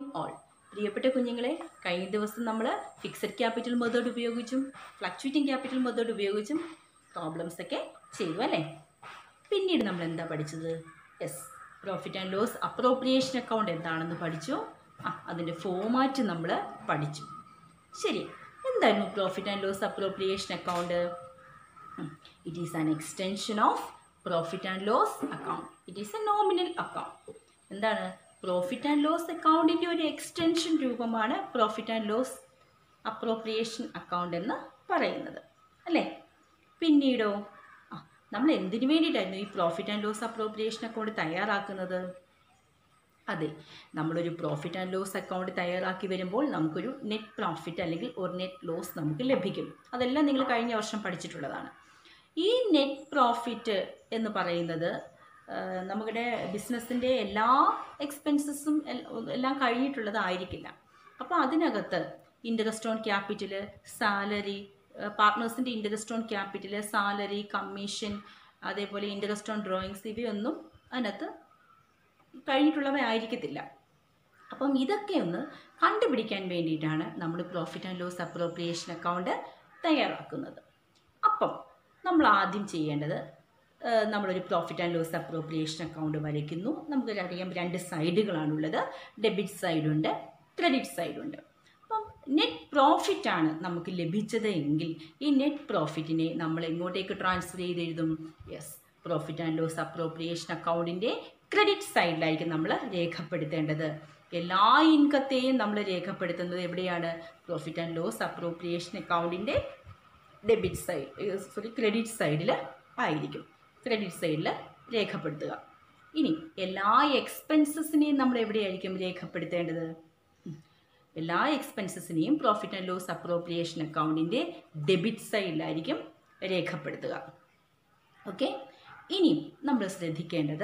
All പ്രിയപ്പെട്ട കുഞ്ഞുങ്ങളെ കഴിഞ്ഞ ദിവസം നമ്മൾ ഫിക്സഡ് ക്യാപിറ്റൽ മെത്തേഡ് ഉപയോഗിച്ചും ഫ്ലക്ച്വേറ്റിംഗ് ക്യാപിറ്റൽ മെത്തേഡ് ഉപയോഗിച്ചും പ്രോബ്ലംസ് ഒക്കെ ചെയ്തു അല്ലേ പിന്നീട് നമ്മൾ എന്താ പഠിച്ചത് yes profit and loss appropriation account എന്താണെന്ന് പഠിച്ചു ആ അതിൻ്റെ ഫോമാറ്റ് നമ്മൾ പഠിച്ചു ശരി എന്തായിരുന്നു profit and loss appropriation account it is an extension of profit and loss account it is a nominal account എന്താണ് പ്രോഫിറ്റ് ആൻഡ് ലോസ് അക്കൗണ്ടിൻ്റെ ഒരു എക്സ്റ്റൻഷൻ രൂപമാണ് profit and loss appropriation account എന്ന് പറയുന്നത് അല്ലേ പിന്നീടോ ആ നമ്മൾ എന്തിനു വേണ്ടിയിട്ടായിരുന്നു ഈ profit and loss appropriation account തയ്യാറാക്കുന്നത് അതെ നമ്മളൊരു പ്രോഫിറ്റ് ആൻഡ് ലോസ് അക്കൗണ്ട് തയ്യാറാക്കി വരുമ്പോൾ നമുക്കൊരു നെറ്റ് പ്രോഫിറ്റ് അല്ലെങ്കിൽ ഒരു നെറ്റ് ലോസ് നമുക്ക് ലഭിക്കും അതെല്ലാം നിങ്ങൾ കഴിഞ്ഞ വർഷം പഠിച്ചിട്ടുള്ളതാണ് ഈ നെറ്റ് പ്രോഫിറ്റ് എന്ന് പറയുന്നത് ആ, നമ്മുടെ ബിസിനസ്സിൻ്റെ എല്ലാ എക്സ്പെൻസസും എല്ലാം കഴിഞ്ഞിട്ടുള്ളതായിരിക്കില്ല അപ്പോൾ അതിനകത്ത് ഇൻട്രസ്റ്റ് ഓൺ ക്യാപിറ്റൽ സാലറി പാർട്ട്നേഴ്സിൻ്റെ interest on capital salary commission അതേപോലെ ഇൻട്രസ്റ്റ് ഓൺ ഡ്രോയിങ്സ് ഇവയൊന്നും അതിനകത്ത് കഴിഞ്ഞിട്ടുള്ളവ ആയിരിക്കത്തില്ല അപ്പം ഇതൊക്കെ ഒന്ന് കണ്ടുപിടിക്കാൻ വേണ്ടിയിട്ടാണ് നമ്മൾ profit and loss appropriation account തയ്യാറാക്കുന്നത് അപ്പം നമ്മൾ ആദ്യം ചെയ്യേണ്ടത് ഏഹ്, നമ്മളൊരു profit and loss appropriation account വരയ്ക്കുന്നു നമുക്കറിയാം രണ്ട് സൈഡുകളാണുള്ളത് ഡെബിറ്റ് സൈഡുണ്ട് ക്രെഡിറ്റ് സൈഡുണ്ട് അപ്പം നെറ്റ് പ്രോഫിറ്റ് ആണ് നമുക്ക് ലഭിച്ചത് എങ്കിൽ ഈ നെറ്റ് പ്രോഫിറ്റിനെ നമ്മൾ എങ്ങോട്ടേക്ക് ട്രാൻസ്ഫർ ചെയ്ത് എഴുതും yes profit and loss appropriation അക്കൗണ്ടിൻ്റെ ക്രെഡിറ്റ് സൈഡിലായിരിക്കും നമ്മൾ രേഖപ്പെടുത്തേണ്ടത് എല്ലാ ഇൻകത്തെയും നമ്മൾ രേഖപ്പെടുത്തുന്നത് എവിടെയാണ് പ്രോഫിറ്റ് ആൻഡ് ലോസ് അപ്രോപ്രിയേഷൻ അക്കൗണ്ടിൻ്റെ ഡെബിറ്റ് സൈഡ് സോറി ക്രെഡിറ്റ് സൈഡിൽ ആയിരിക്കും ക്രെഡിറ്റ് സൈഡിൽ രേഖപ്പെടുത്തുക ഇനി എല്ലാ എക്സ്പെൻസസിനെയും നമ്മൾ എവിടെയായിരിക്കും രേഖപ്പെടുത്തേണ്ടത് ഉം. എല്ലാ എക്സ്പെൻസസിനെയും പ്രോഫിറ്റ് ആൻഡ് ലോസ് അപ്രോപ്രിയേഷൻ അക്കൗണ്ടിൻ്റെ ഡെബിറ്റ് സൈഡിലായിരിക്കും രേഖപ്പെടുത്തുക ഓക്കെ ഇനി നമ്മൾ ശ്രദ്ധിക്കേണ്ടത്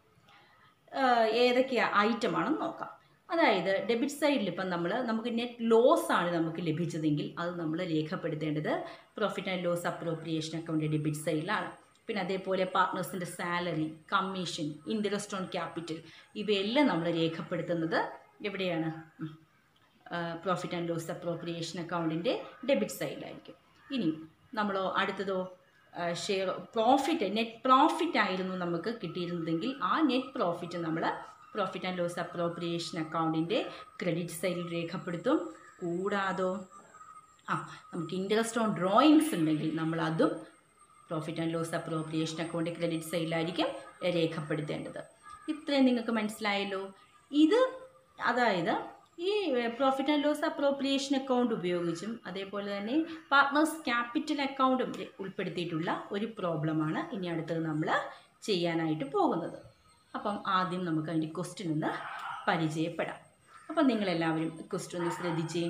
ആഹ് ഏതൊക്കെ ഐറ്റമാണെന്ന് നോക്കാം അതായത് ഡെബിറ്റ് സൈഡിൽ ഇപ്പം നമ്മൾ നമുക്ക് നെറ്റ് ലോസ് ആണ് നമുക്ക് ലഭിച്ചതെങ്കിൽ അത് നമ്മൾ രേഖപ്പെടുത്തേണ്ടത് profit and loss appropriation account debit സൈഡിലാണ് പിന്നെ അതേപോലെ പാർട്ട്നേഴ്സിൻ്റെ salary commission interest on capital ഇവയെല്ലാം നമ്മൾ രേഖപ്പെടുത്തുന്നത് എവിടെയാണ് പ്രോഫിറ്റ് ആൻഡ് ലോസ് അപ്രോപ്രിയേഷൻ അക്കൗണ്ടിൻ്റെ ഡെബിറ്റ് സൈഡിലായിരിക്കും ഇനി നമ്മളോ അടുത്തതോ ഷെയർ പ്രോഫിറ്റ് നെറ്റ് പ്രോഫിറ്റ് ആയിരുന്നു നമുക്ക് കിട്ടിയിരുന്നതെങ്കിൽ ആ നെറ്റ് പ്രോഫിറ്റ് നമ്മൾ പ്രോഫിറ്റ് ആൻഡ് ലോസ് അപ്രോപ്രിയേഷൻ അക്കൗണ്ടിൻ്റെ ക്രെഡിറ്റ് സൈഡിൽ രേഖപ്പെടുത്തും കൂടാതോ ആ നമുക്ക് ഇൻട്രസ്റ്റ് ഓൺ ഡ്രോയിങ്സ് ഉണ്ടെങ്കിൽ നമ്മൾ അതും profit and loss appropriation account credit സൈഡിലായിരിക്കും രേഖപ്പെടുത്തേണ്ടത് ഇത്രയും നിങ്ങൾക്ക് മനസ്സിലായല്ലോ ഇത് അതായത് ഈ profit and loss appropriation account ഉപയോഗിച്ചും അതേപോലെ തന്നെ പാർട്ട്നേഴ്സ് ക്യാപിറ്റൽ അക്കൗണ്ടും ഉൾപ്പെടുത്തിയിട്ടുള്ള ഒരു പ്രോബ്ലമാണ് ഇനി അടുത്തത് നമ്മൾ ചെയ്യാനായിട്ട് പോകുന്നത് അപ്പം ആദ്യം നമുക്ക് അതിൻ്റെ ക്വസ്റ്റ്യൻ ഒന്ന് പരിചയപ്പെടാം അപ്പം നിങ്ങളെല്ലാവരും ക്വസ്റ്റ്യൻ ഒന്ന് ശ്രദ്ധിച്ചേ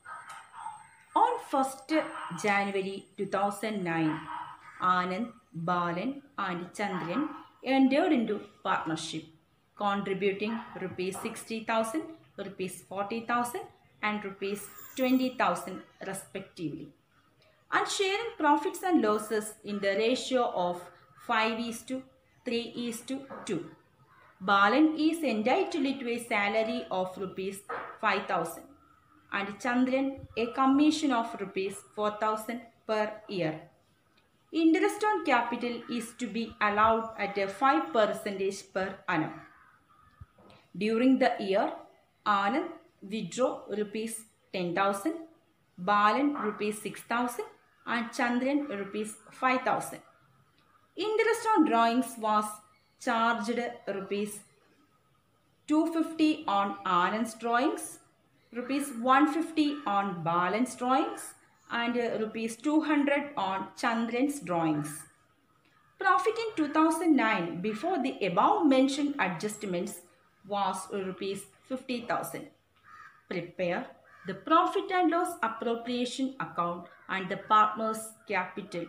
on first January two thousand nine Anand Balan and Chandran entered into partnership contributing rupees 60000 rupees 40000 and rupees 20000 respectively and sharing profits and losses in the ratio of 5 is to 3 is to 2 balan is entitled to a salary of rupees 5000 and chandran a commission of rupees 4000 per year Interest on capital is to be allowed at a 5 percentage per annum. During the year, Anand withdraw rupees 10,000, Balan rupees 6,000 and Chandran rupees 5,000. Interest on drawings was charged rupees 250 on Anand's drawings, rupees 150 on Balan's drawings and uh, rupees 200 on Chandran's drawings. Profit in 2009 before the above mentioned adjustments was rupees 50,000. Prepare the profit and loss appropriation account and the partner's capital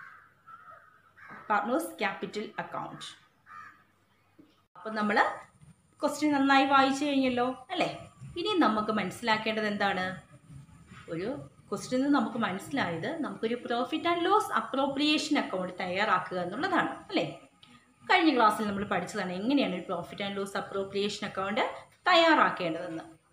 partner's capital account. അപ്പം നമ്മൾ question നന്നായി വായിച്ചു കഴിഞ്ഞല്ലോ അല്ലേ ഇനി നമുക്ക് മനസ്സിലാക്കേണ്ടത് എന്താണ് ഒരു ക്വസ്റ്റ്യനിൽ നമുക്ക് മനസ്സിലായത് നമുക്കൊരു profit and loss appropriation account തയ്യാറാക്കുക എന്നുള്ളതാണ് അല്ലേ കഴിഞ്ഞ ക്ലാസ്സിൽ നമ്മൾ പഠിച്ചതാണ് എങ്ങനെയാണ് ഒരു profit and loss appropriation account തയ്യാറാക്കേണ്ടതെന്ന്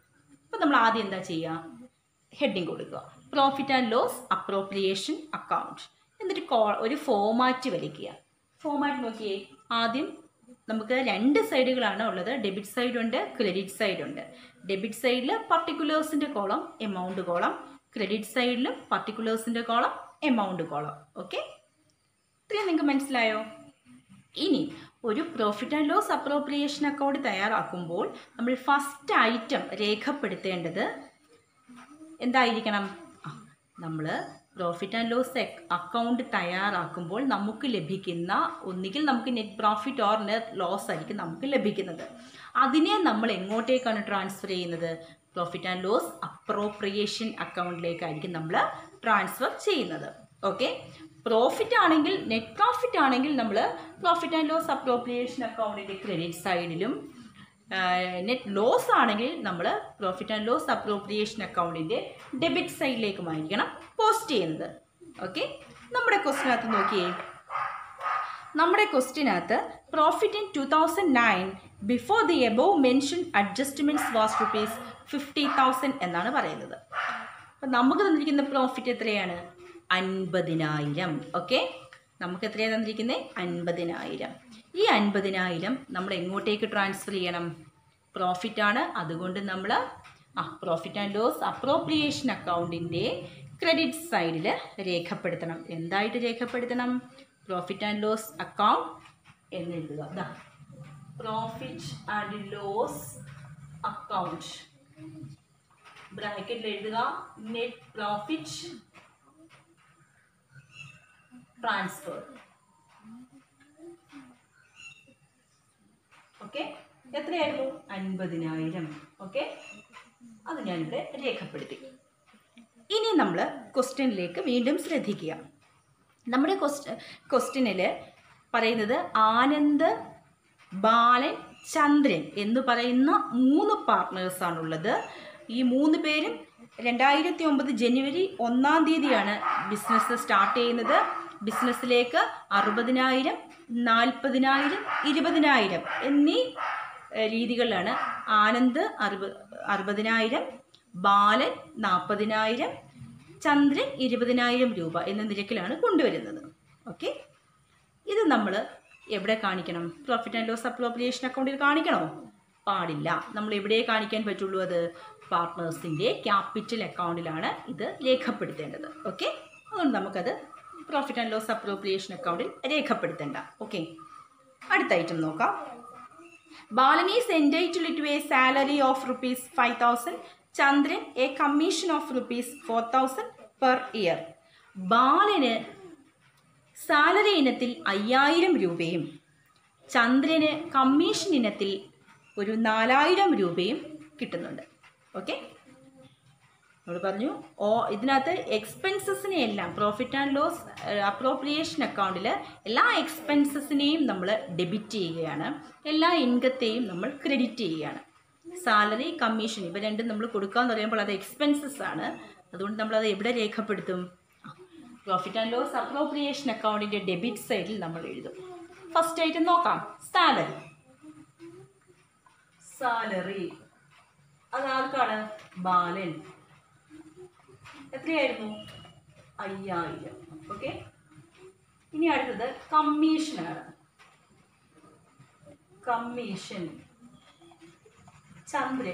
അപ്പോൾ നമ്മൾ ആദ്യം എന്താ ചെയ്യുക ഹെഡിങ് കൊടുക്കുക profit and loss appropriation account എന്നിട്ട് കോ ഒരു ഫോമാറ്റ് വലിക്കുക ഫോമാറ്റ് നോക്കിയേ ആദ്യം നമുക്ക് രണ്ട് സൈഡുകളാണ് ഉള്ളത് ഡെബിറ്റ് സൈഡ് ഉണ്ട് ക്രെഡിറ്റ് സൈഡ് ഉണ്ട് ഡെബിറ്റ് സൈഡിൽ പർട്ടിക്കുലേഴ്സിൻ്റെ കോളം എമൗണ്ട് കോളം ക്രെഡിറ്റ് സൈഡിലും പർട്ടിക്കുലേഴ്സിൻ്റെ കോളം എമൗണ്ട് കോളം ഓക്കെ ഇത്രയും നിങ്ങൾക്ക് മനസ്സിലായോ ഇനി ഒരു profit and loss appropriation account തയ്യാറാക്കുമ്പോൾ നമ്മൾ ഫസ്റ്റ് ഐറ്റം രേഖപ്പെടുത്തേണ്ടത് എന്തായിരിക്കണം നമ്മൾ പ്രോഫിറ്റ് ആൻഡ് ലോസ് അക്കൗണ്ട് തയ്യാറാക്കുമ്പോൾ നമുക്ക് ലഭിക്കുന്ന ഒന്നുകിൽ നമുക്ക് net profit or net loss ആയിരിക്കും നമുക്ക് ലഭിക്കുന്നത് അതിനെ നമ്മൾ എങ്ങോട്ടേക്കാണ് ട്രാൻസ്ഫർ ചെയ്യുന്നത് പ്രോഫിറ്റ് ആൻഡ് ലോസ് അപ്രോപ്രിയേഷൻ അക്കൗണ്ടിലേക്കായിരിക്കും നമ്മൾ ട്രാൻസ്ഫർ ചെയ്യുന്നത് ഓക്കെ പ്രോഫിറ്റ് ആണെങ്കിൽ നെറ്റ് പ്രോഫിറ്റ് ആണെങ്കിൽ നമ്മൾ പ്രോഫിറ്റ് ആൻഡ് ലോസ് അപ്രോപ്രിയേഷൻ അക്കൗണ്ടിൻ്റെ ക്രെഡിറ്റ് സൈഡിലും നെറ്റ് ലോസ് ആണെങ്കിൽ നമ്മൾ പ്രോഫിറ്റ് ആൻഡ് ലോസ് അപ്രോപ്രിയേഷൻ അക്കൗണ്ടിൻ്റെ ഡെബിറ്റ് സൈഡിലേക്കുമായിരിക്കണം പോസ്റ്റ് ചെയ്യുന്നത് ഓക്കെ നമ്മുടെ ക്വസ്റ്റിനകത്ത് നോക്കിയേ നമ്മുടെ ക്വസ്റ്റിനകത്ത് profit in two thousand nine before the above mention adjustments was rupees fifty thousand എന്നാണ് പറയുന്നത് അപ്പം നമുക്ക് തന്നിരിക്കുന്ന പ്രോഫിറ്റ് എത്രയാണ് അൻപതിനായിരം ഓക്കെ നമുക്ക് എത്രയാണ് തന്നിരിക്കുന്നത് അൻപതിനായിരം ഈ അൻപതിനായിരം നമ്മൾ എങ്ങോട്ടേക്ക് ട്രാൻസ്ഫർ ചെയ്യണം പ്രോഫിറ്റ് ആണ് അതുകൊണ്ട് നമ്മൾ ആ പ്രോഫിറ്റ് ആൻഡ് ലോസ് അപ്രോപ്രിയേഷൻ അക്കൗണ്ടിൻ്റെ ക്രെഡിറ്റ് സൈഡിൽ രേഖപ്പെടുത്തണം എന്തായിട്ട് രേഖപ്പെടുത്തണം പ്രോഫിറ്റ് ആൻഡ് ലോസ് അക്കൗണ്ട് എന്നെഴുതുക ദാ പ്രോഫിറ്റ് ആൻഡ് ലോസ് അക്കൗണ്ട് ബ്രാക്കറ്റിൽ എഴുതുക നെറ്റ് പ്രോഫിറ്റ് ട്രാൻസ്ഫർ ഓക്കെ എത്രയായിരുന്നു അൻപതിനായിരം ഓക്കെ അത് ഞാനിവിടെ രേഖപ്പെടുത്തി ഇനി നമ്മൾ ക്വസ്റ്റ്യനിലേക്ക് വീണ്ടും ശ്രദ്ധിക്കുക നമ്മുടെ ക്വസ്റ്റ്യൻ ക്വസ്റ്റ്യനിൽ പറയുന്നത് ആനന്ദ് ബാലൻ ചന്ദ്രൻ എന്ന് പറയുന്ന മൂന്ന് പാർട്ട്നേഴ്സാണുള്ളത് ഈ മൂന്ന് പേരും രണ്ടായിരത്തി ഒമ്പത് ജനുവരി ഒന്നാം തീയതിയാണ് ബിസിനസ് സ്റ്റാർട്ട് ചെയ്യുന്നത് ബിസിനസ്സിലേക്ക് അറുപതിനായിരം നാൽപ്പതിനായിരം ഇരുപതിനായിരം എന്നീ ഏഹ്, രീതികളിലാണ് ആനന്ദ് അറുപ അറുപതിനായിരം ബാലൻ നാൽപ്പതിനായിരം ചന്ദ്രൻ ഇരുപതിനായിരം രൂപ എന്ന നിരക്കിലാണ് കൊണ്ടുവരുന്നത് ഓക്കെ ഇത് നമ്മൾ എവിടെ കാണിക്കണം പ്രോഫിറ്റ് ആൻഡ് ലോസ് അപ്രോപ്രിയേഷൻ അക്കൗണ്ടിൽ കാണിക്കണോ പാടില്ല നമ്മൾ എവിടെ കാണിക്കാൻ പറ്റുള്ളൂ അത് പാർട്ട്നേഴ്സിൻ്റെ ക്യാപിറ്റൽ അക്കൗണ്ടിലാണ് ഇത് രേഖപ്പെടുത്തേണ്ടത് ഓക്കെ അതുകൊണ്ട് നമുക്കത് പ്രോഫിറ്റ് ആൻഡ് ലോസ് അപ്രോപ്രിയേഷൻ അക്കൗണ്ടിൽ രേഖപ്പെടുത്തേണ്ട ഓക്കെ അടുത്ത ഐറ്റം നോക്കാം Balan is entitled to a salary of rupees five thousand Chandran a commission of rupees four thousand per year ബാലന് സാലറി ഇനത്തിൽ അയ്യായിരം രൂപയും ചന്ദ്രന് കമ്മീഷൻ ഇനത്തിൽ ഒരു നാലായിരം രൂപയും കിട്ടുന്നുണ്ട് ഓക്കെ നമ്മൾ പറഞ്ഞു ഓ ഇതിനകത്ത് എക്സ്പെൻസസിനെ എല്ലാം പ്രോഫിറ്റ് ആൻഡ് ലോസ് അപ്രോപ്രിയേഷൻ അക്കൗണ്ടിൽ എല്ലാ എക്സ്പെൻസസിനെയും നമ്മൾ ഡെബിറ്റ് ചെയ്യുകയാണ് എല്ലാ ഇൻകത്തെയും നമ്മൾ ക്രെഡിറ്റ് ചെയ്യുകയാണ് സാലറി കമ്മീഷൻ ഇവ രണ്ടും നമ്മൾ കൊടുക്കാന്ന് പറയുമ്പോൾ അത് എക്സ്പെൻസസ് ആണ് അതുകൊണ്ട് നമ്മളത് എവിടെ രേഖപ്പെടുത്തും പ്രോഫിറ്റ് ആൻഡ് ലോസ് അപ്രോപ്രിയേഷൻ അക്കൗണ്ടിൻ്റെ ഡെബിറ്റ് സൈഡിൽ നമ്മൾ എഴുതും ഫസ്റ്റ് ആയിട്ട് നോക്കാം സാലറി സാലറി അത് ആർക്കാണ് ബാലൻ എത്രയായിരുന്നു അയ്യായിരം ഓക്കെ ഇനി അടുത്തത് കമ്മീഷനാണ് കമ്മീഷൻ ചന്ദ്രൻ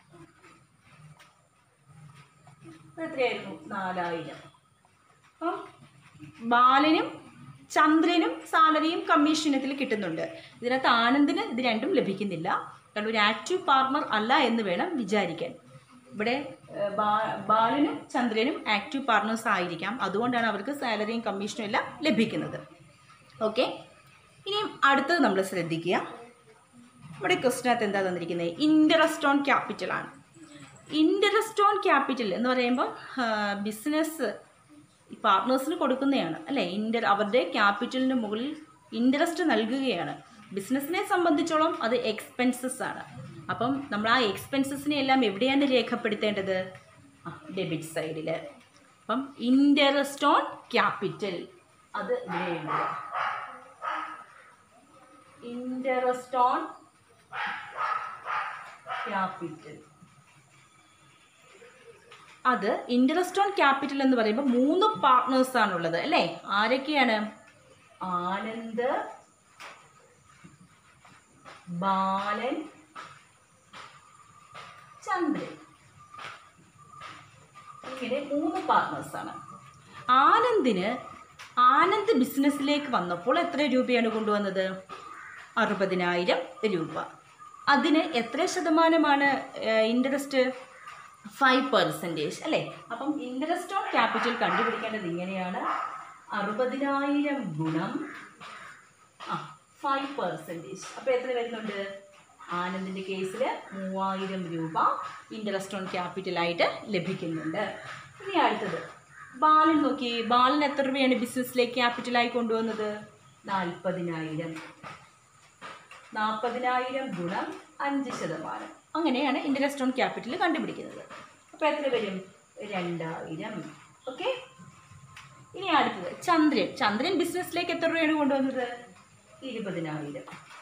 അത് എത്രയായിരുന്നു നാലായിരം അപ്പം ബാലനും ചന്ദ്രനും സാലറിയും കമ്മീഷനത്തിൽ കിട്ടുന്നുണ്ട് ഇതിനകത്ത് ആനന്ദിന് ഇത് രണ്ടും ലഭിക്കുന്നില്ല കാരണം ഒരു ആക്റ്റീവ് പാർട്ണർ അല്ല എന്ന് വേണം വിചാരിക്കാൻ ഇവിടെ ഏഹ്, ബാ- ബാലനും ചന്ദ്രനും ആക്റ്റീവ് പാർട്ണേഴ്സ് ആയിരിക്കാം അതുകൊണ്ടാണ് അവർക്ക് സാലറിയും കമ്മീഷനും എല്ലാം ലഭിക്കുന്നത് ഓക്കെ ഇനിയും അടുത്തത് നമ്മൾ ശ്രദ്ധിക്കുക ഇവിടെ ക്വസ്റ്റിനകത്ത് എന്താ തന്നിരിക്കുന്നത് ഇൻട്രസ്റ്റ് ഓൺ ക്യാപിറ്റൽ ആണ് ഇൻട്രസ്റ്റ് ഓൺ ക്യാപിറ്റൽ എന്ന് പറയുമ്പോൾ ബിസിനസ് പാർട്ട്നേഴ്സിന് കൊടുക്കുന്നതാണ് അല്ലേ ഇൻഡർ അവരുടെ ക്യാപിറ്റലിന് മുകളിൽ ഇൻട്രസ്റ്റ് നൽകുകയാണ് ബിസിനസ്സിനെ സംബന്ധിച്ചോളം അത് എക്സ്പെൻസസ് ആണ് അപ്പം നമ്മൾ ആ എക്സ്പെൻസസിനെ എല്ലാം എവിടെയാണ് രേഖപ്പെടുത്തേണ്ടത് ഡെബിറ്റ് സൈഡിൽ അപ്പം ഇൻട്രസ്റ്റ് ഓൺ ക്യാപിറ്റൽ അത് ഇവിടെ എഴുതുക ഇൻട്രസ്റ്റ് ഓൺ ക്യാപിറ്റൽ അത് ഇൻട്രസ്റ്റ് ഓൺ ക്യാപിറ്റൽ എന്ന് പറയുമ്പോൾ മൂന്ന് പാർട്ട്നേഴ്സ് ആണുള്ളത് അല്ലേ ആരൊക്കെയാണ് ആനന്ദ് ബാലൻ ചന്ദ്രൻ ഇങ്ങനെ മൂന്ന് പാർട്ട്നേഴ്സ് ആണ് ആനന്ദിന് ആനന്ദ് ബിസിനസ്സിലേക്ക് വന്നപ്പോൾ എത്ര രൂപയാണ് കൊണ്ടുവന്നത് അറുപതിനായിരം രൂപ അതിന് എത്ര ശതമാനമാണ് ഇൻട്രസ്റ്റ് ഫൈവ് പെർസെൻറ്റേജ് അല്ലേ അപ്പം ഇൻട്രസ്റ്റ് ഓൺ ക്യാപിറ്റൽ കണ്ടുപിടിക്കേണ്ടത് ഇങ്ങനെയാണ് അറുപതിനായിരം ഗുണം ആ ഫൈവ് പെർസെൻറ്റേജ് അപ്പോൾ എത്ര വരുന്നുണ്ട് ആനന്ദിൻ്റെ കേസിൽ മൂവായിരം രൂപ ഇൻട്രസ്റ്റ് ഓൺ ക്യാപിറ്റലായിട്ട് ലഭിക്കുന്നുണ്ട് ഇനി അടുത്തത് ബാലൻ നോക്കി ബാലൻ എത്ര രൂപയാണ് ബിസിനസ്സിലേക്ക് ക്യാപിറ്റലായി കൊണ്ടുവന്നത് നാൽപ്പതിനായിരം നാൽപ്പതിനായിരം ഗുണം അഞ്ച് ശതമാനം അങ്ങനെയാണ് ഇൻട്രസ്റ്റ് ഓൺ ക്യാപിറ്റൽ കണ്ടുപിടിക്കുന്നത് അപ്പോൾ എത്ര വരും രണ്ടായിരം ഓക്കെ ഇനി അടുത്തത് ചന്ദ്രൻ ചന്ദ്രൻ ബിസിനസ്സിലേക്ക് എത്ര രൂപയാണ് കൊണ്ടുവന്നത് ഇരുപതിനായിരം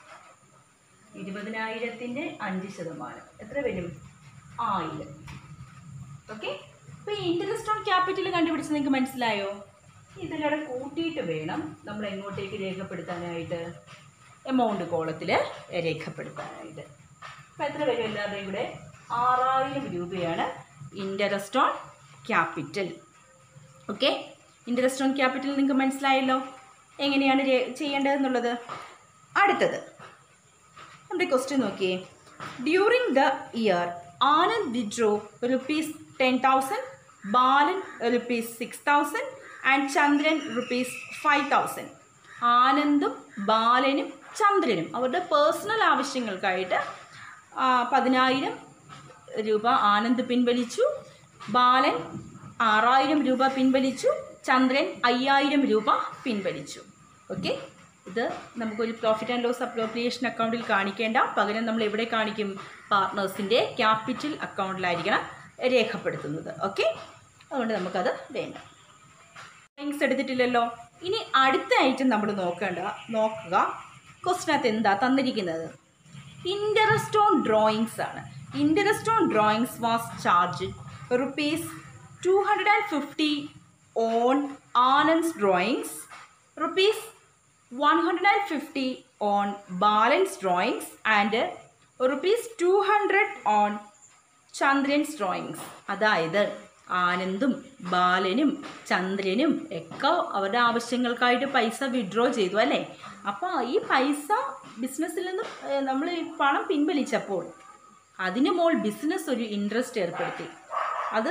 ഇരുപതിനായിരത്തിൻ്റെ അഞ്ച് ശതമാനം എത്ര വരും ആയിരം ഓക്കെ അപ്പോൾ ഈ ഇൻട്രസ്റ്റ് ഓൺ ക്യാപിറ്റൽ കണ്ടുപിടിച്ച് നിങ്ങൾക്ക് മനസ്സിലായോ ഇതിലൂടെ കൂട്ടിയിട്ട് വേണം നമ്മൾ എങ്ങോട്ടേക്ക് രേഖപ്പെടുത്താനായിട്ട് എമൗണ്ട് കോളത്തിൽ രേഖപ്പെടുത്താനായിട്ട് അപ്പോൾ എത്ര വരും എല്ലാവരുടെയും കൂടെ ആറായിരം രൂപയാണ് interest on capital okay interest on capital നിങ്ങൾക്ക് മനസ്സിലായല്ലോ എങ്ങനെയാണ് രേ- ചെയ്യേണ്ടതെന്നുള്ളത് അടുത്തത് നമ്മുടെ ക്വസ്റ്റ്യൻ നോക്കിയേ during the year Anand withdrew rupees ten thousand Balan rupees six thousand and Chandran rupees five thousand ആനന്ദും ബാലനും ചന്ദ്രനും അവരുടെ പേഴ്സണൽ ആവശ്യങ്ങൾക്കായിട്ട് ആ, പതിനായിരം രൂപ ആനന്ദ് പിൻവലിച്ചു ബാലൻ ആറായിരം രൂപ പിൻവലിച്ചു ചന്ദ്രൻ അയ്യായിരം രൂപ പിൻവലിച്ചു ഓക്കെ ഇത് നമുക്കൊരു പ്രോഫിറ്റ് ആൻഡ് ലോസ് അപ്രോപ്രിയേഷൻ അക്കൗണ്ടിൽ കാണിക്കേണ്ട പകരം നമ്മൾ എവിടെ കാണിക്കും പാർട്ട്നേഴ്സിൻ്റെ ക്യാപിറ്റൽ അക്കൗണ്ടിലായിരിക്കണം രേഖപ്പെടുത്തുന്നത് ഓക്കെ അതുകൊണ്ട് നമുക്കത് വേണ്ട ഡ്രോയിങ്സ് എടുത്തിട്ടില്ലല്ലോ ഇനി അടുത്ത ഐറ്റം നമ്മൾ നോക്കേണ്ട നോക്കുക ക്വസ്റ്റിനകത്ത് എന്താ തന്നിരിക്കുന്നത് ഇൻട്രസ്റ്റ് ഓൺ ഡ്രോയിങ്സ് ആണ് interest on drawings was charged rupees two hundred and fifty on Anand's drawings rupees one hundred and fifty on Balan's drawings and rupees two hundred on Chandran's drawings അതായത് ആനന്ദും ബാലനും ചന്ദ്രനും ഒക്കെ അവരുടെ ആവശ്യങ്ങൾക്കായിട്ട് പൈസ വിഡ്രോ ചെയ്തു അല്ലേ അപ്പോൾ ഈ പൈസ ബിസിനസ്സിൽ നിന്നും നമ്മൾ ഈ പണം പിൻവലിച്ചപ്പോൾ അതിന് മോൾ ബിസിനസ് ഒരു ഇൻട്രസ്റ്റ് ഏർപ്പെടുത്തി അത്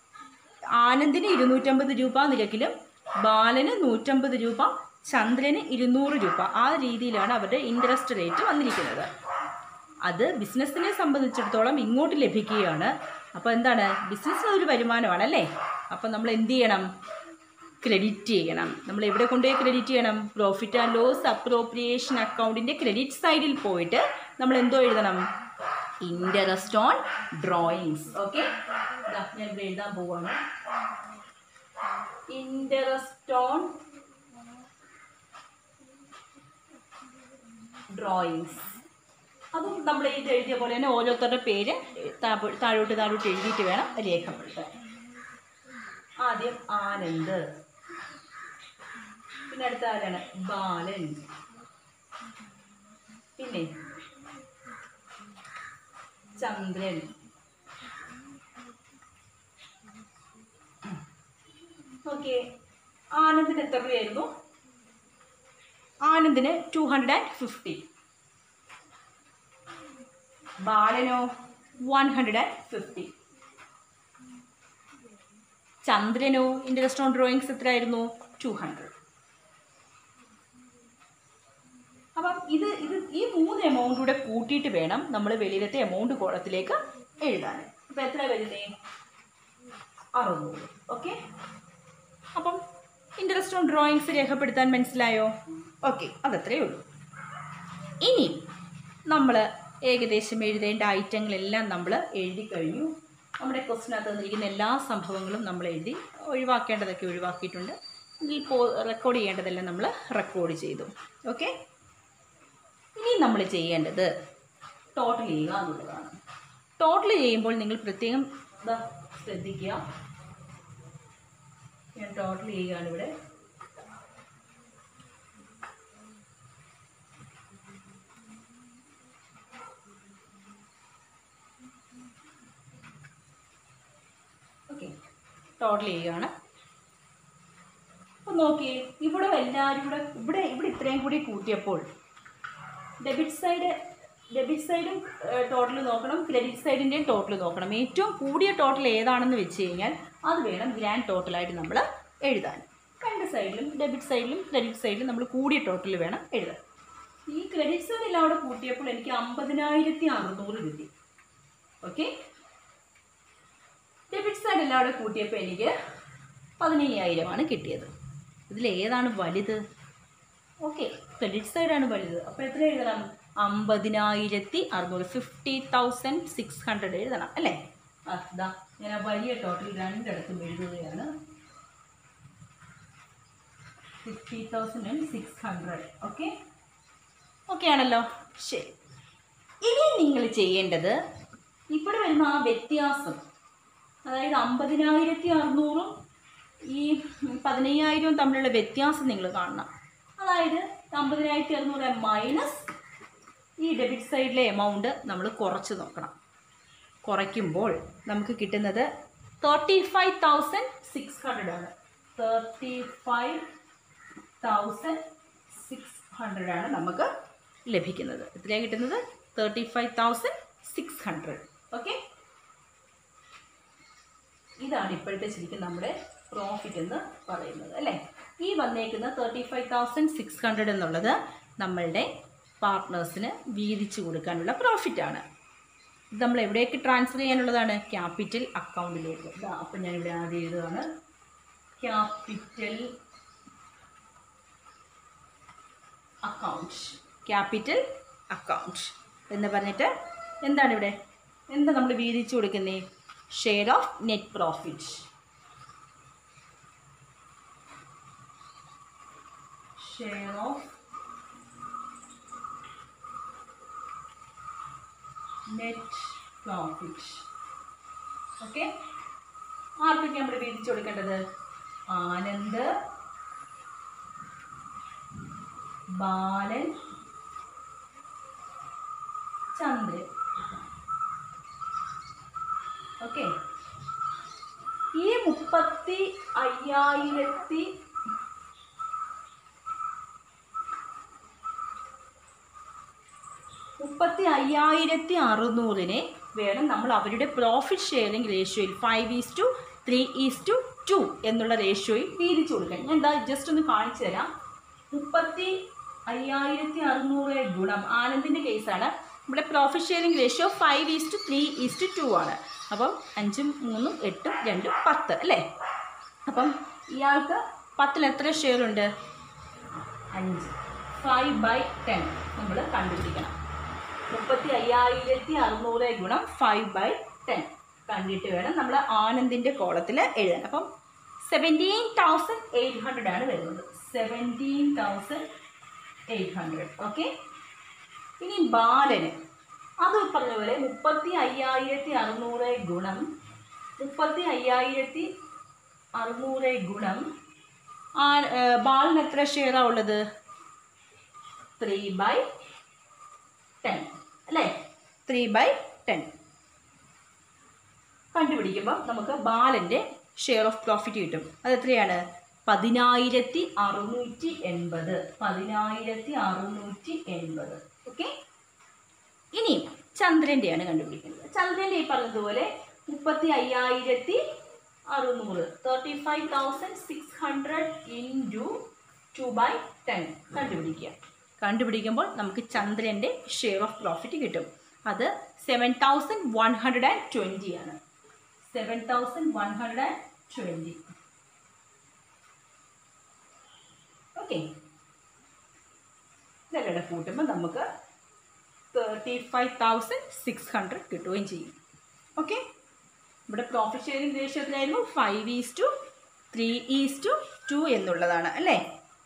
ആനന്ദിന് ഇരുന്നൂറ്റമ്പത് രൂപ നിരക്കിലും ബാലന് നൂറ്റമ്പത് രൂപ ചന്ദ്രന് ഇരുന്നൂറ് രൂപ ആ രീതിയിലാണ് അവരുടെ ഇൻട്രസ്റ്റ് റേറ്റ് വന്നിരിക്കുന്നത് അത് ബിസിനസ്സിനെ സംബന്ധിച്ചിടത്തോളം ഇങ്ങോട്ട് ലഭിക്കുകയാണ് അപ്പോൾ എന്താണ് ബിസിനസ്സിന് ഒരു വരുമാനമാണ് അല്ലേ അപ്പോൾ നമ്മൾ എന്ത് ചെയ്യണം ക്രെഡിറ്റ് ചെയ്യണം നമ്മൾ എവിടെ കൊണ്ടുപോയി ക്രെഡിറ്റ് ചെയ്യണം പ്രോഫിറ്റ് ആൻഡ് ലോസ് അപ്രോപ്രിയേഷൻ അക്കൗണ്ടിൻ്റെ ക്രെഡിറ്റ് സൈഡിൽ പോയിട്ട് നമ്മൾ എന്തോ എഴുതണം ഇൻട്രസ്റ്റ് ഓൺ ഡ്രോയിങ്സ് ഓക്കെ ഞാൻ ഇവിടെ എഴുതാൻ പോവാണ് ഇൻട്രസ്റ്റ് ഓൺ ഡ്രോയിങ്സ് അതും നമ്മൾ ഇത് എഴുതിയ പോലെ തന്നെ ഓരോരുത്തരുടെ പേര് താഴോ- താഴോട്ട് താഴോട്ട് എഴുതിയിട്ട് വേണം രേഖപ്പെടുത്താൻ ആദ്യം ആനന്ദ് പിന്നെ അടുത്ത ആരാണ് ബാലൻ പിന്നെ ചന്ദ്രൻ ഓക്കെ ആനന്ദിന് എത്ര രൂപയായിരുന്നു ആനന്ദിന് ടു ഹൺഡ്രഡ് ആൻഡ് ഫിഫ്റ്റി ബാലനോ വൺ ഹൺഡ്രഡ് ആൻഡ് ഫിഫ്റ്റി ചന്ദ്രനോ ഇൻട്രസ്റ്റ് ഓൺ ഡ്രോയിങ്സ് എത്രയായിരുന്നു ടു ഹൺഡ്രഡ് അപ്പം ഇത് ഇത് ഈ മൂന്ന് എമൗണ്ട് കൂടെ കൂട്ടിയിട്ട് വേണം നമ്മൾ വെളിയിലത്തെ എമൗണ്ട് കോളത്തിലേക്ക് എഴുതാൻ അപ്പം എത്ര വരുന്നേ അറുന്നൂറ് ഓക്കെ അപ്പം ഇൻട്രസ്റ്റ് ഓൺ ഡ്രോയിങ്സ് രേഖപ്പെടുത്താൻ മനസ്സിലായോ ഓക്കെ അതത്രയേ ഉള്ളൂ ഇനി നമ്മൾ ഏകദേശം എഴുതേണ്ട ഐറ്റങ്ങളെല്ലാം നമ്മൾ എഴുതി കഴിഞ്ഞു നമ്മുടെ ക്വസ്റ്റിനകത്ത് തന്നിരിക്കുന്ന എല്ലാ സംഭവങ്ങളും നമ്മൾ എഴുതി ഒഴിവാക്കേണ്ടതൊക്കെ ഒഴിവാക്കിയിട്ടുണ്ട് ഇതിൽ പോ റെക്കോർഡ് ചെയ്യേണ്ടതെല്ലാം നമ്മൾ റെക്കോർഡ് ചെയ്തു ഓക്കെ ഇനി നമ്മൾ ചെയ്യേണ്ടത് ടോട്ടൽ ചെയ്യുക എന്നുള്ളതാണ് ടോട്ടൽ ചെയ്യുമ്പോൾ നിങ്ങൾ പ്രത്യേകം ഇതാ ശ്രദ്ധിക്കുക ഞാൻ ടോട്ടൽ ചെയ്യുകയാണ് ഇവിടെ ഓക്കെ ടോട്ടൽ ചെയ്യുകയാണ് അപ്പം നോക്കിയേ ഇവിടെ എല്ലാവരും കൂടെ ഇവിടെ ഇവിടെ ഇത്രയും കൂടി കൂട്ടിയപ്പോൾ ഡെബിറ്റ് സൈഡ് ഡെബിറ്റ് സൈഡും ടോട്ടൽ നോക്കണം ക്രെഡിറ്റ് സൈഡിൻ്റെയും ടോട്ടൽ നോക്കണം ഏറ്റവും കൂടിയ ടോട്ടൽ ഏതാണെന്ന് വെച്ച് കഴിഞ്ഞാൽ അത് വേണം ഗ്രാൻഡ് ടോട്ടലായിട്ട് നമ്മൾ എഴുതാൻ രണ്ട് സൈഡിലും ഡെബിറ്റ് സൈഡിലും ക്രെഡിറ്റ് സൈഡിലും നമ്മൾ കൂടിയ ടോട്ടൽ വേണം എഴുതാൻ ഈ ക്രെഡിറ്റ് സൈഡ് എല്ലാം അവിടെ കൂട്ടിയപ്പോൾ എനിക്ക് അമ്പതിനായിരത്തി അറുന്നൂറ് കിട്ടി ഓക്കെ ഡെബിറ്റ് സൈഡ് എല്ലാം അവിടെ കൂട്ടിയപ്പോൾ എനിക്ക് പതിനയ്യായിരമാണ് കിട്ടിയത് ഇതിൽ ഏതാണ് വലുത് ഓക്കെ ക്രെഡിറ്റ് സൈഡാണ് വലുത് അപ്പോൾ എത്ര എഴുതണം അമ്പതിനായിരത്തി അറുന്നൂറ് ഫിഫ്റ്റി തൗസൻഡ് സിക്സ് ഹൺഡ്രഡ് എഴുതണം അല്ലേ ആ ഇതാ ഞാൻ ആ വലിയ ടോട്ടൽ രണ്ടിടത്തും എഴുതുകയാണ് fifty thousand and six hundred okay okay ആണല്ലോ ശരി ഇനി നിങ്ങൾ ചെയ്യേണ്ടത് ഇവിടെ വരുന്ന ആ വ്യത്യാസം അതായത് അമ്പതിനായിരത്തി അറുന്നൂറും ഈ പതിനയ്യായിരവും തമ്മിലുള്ള വ്യത്യാസം നിങ്ങൾ കാണണം അതായത് അമ്പതിനായിരത്തി അറുന്നൂറ് മൈനസ് ഈ ഡെബിറ്റ് സൈഡിലെ എമൗണ്ട് നമ്മൾ കുറച്ച് നോക്കണം കുറയ്ക്കുമ്പോൾ നമുക്ക് കിട്ടുന്നത് thirty five thousand six hundred ആണ് thirty five thousand six hundred ആണ് നമുക്ക് ലഭിക്കുന്നത് എത്രയാണ് കിട്ടുന്നത് thirty five thousand six hundred okay ഇതാണ് ഇപ്പോഴത്തെ ശരിക്കും നമ്മുടെ പ്രോഫിറ്റ് എന്ന് പറയുന്നത് അല്ലേ ഈ വന്നേക്കുന്ന thirty five thousand six hundred എന്നുള്ളത് നമ്മളുടെ പാർട്ട്നേഴ്സിന് വീതിച്ചു കൊടുക്കാനുള്ള പ്രോഫിറ്റാണ് ഇത് നമ്മൾ എവിടേക്ക് ട്രാൻസ്ഫർ ചെയ്യാനുള്ളതാണ് ക്യാപിറ്റൽ അക്കൗണ്ടിലേക്ക് ഇതാ അപ്പം ഞാനിവിടെ ആദ്യം എഴുതുകയാണ് ക്യാപിറ്റൽ അക്കൗണ്ട് ക്യാപിറ്റൽ അക്കൗണ്ട് എന്ന് പറഞ്ഞിട്ട് എന്താണ് ഇവിടെ എന്താ നമ്മൾ വീതിച്ചു കൊടുക്കുന്നേ share of net profit share of net profit okay ആർക്കൊക്കെ നമ്മൾ വീതിച്ചു കൊടുക്കേണ്ടത് ആനന്ദ് ബാലൻ ചന്ദ്രൻ ഓക്കെ ഈ മുപ്പത്തി അയ്യായിരത്തി മുപ്പത്തി അയ്യായിരത്തി അറുന്നൂറിനെ വേണം നമ്മൾ അവരുടെ പ്രോഫിറ്റ് ഷെയറിംഗ് റേഷ്യോയിൽ five is to three is to two എന്നുള്ള റേഷ്യോയിൽ വീതിച്ചു കൊടുക്കാൻ ഞാൻ എന്താ ജസ്റ്റ് ഒന്ന് കാണിച്ചു തരാം മുപ്പത്തി അയ്യായിരത്തി അറുന്നൂറ് ഗുണം ആനന്ദിൻ്റെ കേസാണ് ഇവിടെ profit sharing ratio five is to three is to two ആണ് അപ്പം അഞ്ചും മൂന്നും എട്ടും രണ്ടും പത്ത് അല്ലേ അപ്പം ഇയാൾക്ക് പത്തിൽ എത്ര ഷെയർ ഉണ്ട് അഞ്ച് ഫൈവ് ബൈ ടെൻ നമ്മൾ കണ്ടുപിടിക്കണം മുപ്പത്തി അയ്യായിരത്തി അറുന്നൂറ് ഗുണം ഫൈവ് ബൈ ടെൻ കണ്ടിട്ട് വേണം നമ്മൾ ആനന്ദിൻ്റെ കോളത്തിൽ എഴുതാൻ അപ്പം സെവൻറ്റീൻ തൗസൻഡ് എയ്റ്റ് ഹൺഡ്രഡ് ആണ് വരുന്നത് seventeen thousand eight hundred okay ഇനി ബാലന് അത് പറഞ്ഞ പോലെ മുപ്പത്തി അയ്യായിരത്തി അറുന്നൂറ് ഗുണം മുപ്പത്തി അയ്യായിരത്തി അറുന്നൂറ് ഗുണം ആ ഏ, ബാലിന് എത്ര ഷെയറാണ് ഉള്ളത് ത്രീ ബൈ ടെൻ അല്ലേ ത്രീ ബൈ ടെൻ കണ്ടുപിടിക്കുമ്പോൾ നമുക്ക് ബാലൻ്റെ ഷെയർ ഓഫ് പ്രോഫിറ്റ് കിട്ടും അത് എത്രയാണ് പതിനായിരത്തി അറുന്നൂറ്റി എൺപത് പതിനായിരത്തി അറുന്നൂറ്റി എൺപത് ഓക്കെ ഇനി ചന്ദ്രൻ്റെയാണ് കണ്ടുപിടിക്കുന്നത് ചന്ദ്രൻ്റെ ഈ പറഞ്ഞതുപോലെ മുപ്പത്തി അയ്യായിരത്തി അറുന്നൂറ് thirty five thousand six hundred into two by ten കണ്ടുപിടിക്കുക കണ്ടുപിടിക്കുമ്പോൾ നമുക്ക് ചന്ദ്രൻ്റെ ഷെയർ ഓഫ് പ്രോഫിറ്റ് കിട്ടും അത് seven thousand one hundred and twenty ആണ് seven thousand one hundred and twenty okay ഇതെല്ലാം കൂട്ടുമ്പോൾ നമുക്ക് thirty five thousand six hundred കിട്ടുകയും ചെയ്യും ഓക്കെ ഇവിടെ പ്രോഫിറ്റ് ഷെയറിംഗ് റേഷ്യോ എത്രയായിരുന്നു five is to three is to two എന്നുള്ളതാണ് അല്ലേ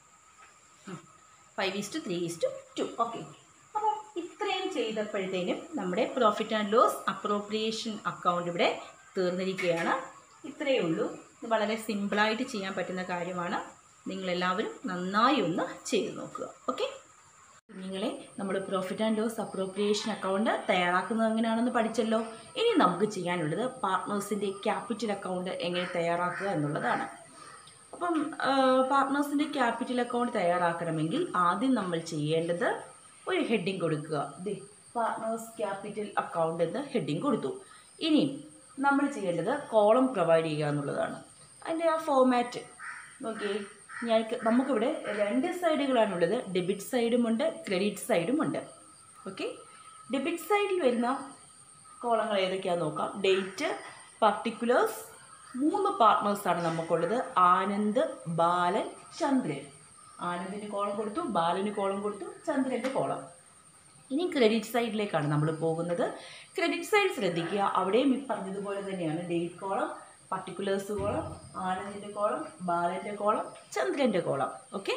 five is to three is to two okay അപ്പോൾ ഇത്രയും ചെയ്തപ്പോഴത്തേനും നമ്മുടെ profit and loss appropriation account ഇവിടെ തീർന്നിരിക്കുകയാണ് ഇത്രയേ ഉള്ളൂ ഇത് വളരെ സിമ്പിളായിട്ട് ചെയ്യാൻ പറ്റുന്ന കാര്യമാണ് നിങ്ങളെല്ലാവരും നന്നായി ഒന്ന് ചെയ്ത് നോക്കുക ഓക്കെ കുഞ്ഞുങ്ങളെ നമ്മൾ profit and loss appropriation account തയ്യാറാക്കുന്നത് എങ്ങനെയാണെന്ന് പഠിച്ചല്ലോ ഇനി നമുക്ക് ചെയ്യാനുള്ളത് പാർട്ട്നേഴ്സിൻ്റെ ക്യാപിറ്റൽ അക്കൗണ്ട് എങ്ങനെ തയ്യാറാക്കുക എന്നുള്ളതാണ് അപ്പം പാർട്ട്നേഴ്സിൻ്റെ ക്യാപിറ്റൽ അക്കൗണ്ട് തയ്യാറാക്കണമെങ്കിൽ ആദ്യം നമ്മൾ ചെയ്യേണ്ടത് ഒരു ഹെഡിങ് കൊടുക്കുക ദേ പാർട്ട്നേഴ്സ് ക്യാപിറ്റൽ അക്കൗണ്ട് എന്ന് ഹെഡിങ് കൊടുത്തു ഇനി നമ്മൾ ചെയ്യേണ്ടത് കോളം പ്രൊവൈഡ് ചെയ്യുക എന്നുള്ളതാണ് അതിൻ്റെ ആ ഫോമാറ്റ് നോക്കിയേ ഞങ്ങൾക്ക് നമുക്കിവിടെ രണ്ട് സൈഡുകളാണുള്ളത് ഡെബിറ്റ് സൈഡുമുണ്ട് ക്രെഡിറ്റ് സൈഡുമുണ്ട് ഓക്കെ ഡെബിറ്റ് സൈഡിൽ വരുന്ന കോളങ്ങൾ ഏതൊക്കെയാണെന്ന് നോക്കാം ഡേറ്റ് പർട്ടിക്കുലേഴ്സ് മൂന്ന് പാർട്ട്നേഴ്സാണ് നമുക്കുള്ളത് ആനന്ദ് ബാലൻ ചന്ദ്രൻ ആനന്ദിന് കോളം കൊടുത്തു ബാലന് കോളം കൊടുത്തു ചന്ദ്രൻ്റെ കോളം ഇനി ക്രെഡിറ്റ് സൈഡിലേക്കാണ് നമ്മൾ പോകുന്നത് ക്രെഡിറ്റ് സൈഡ് ശ്രദ്ധിക്കുക അവിടെയും ഈ പറഞ്ഞതുപോലെ തന്നെയാണ് ഡേറ്റ് കോളം പർട്ടിക്കുലേഴ്സ് കോളം ആനന്ദിൻ്റെ കോളം ബാലൻ്റെ കോളം ചന്ദ്രൻ്റെ കോളം ഓക്കെ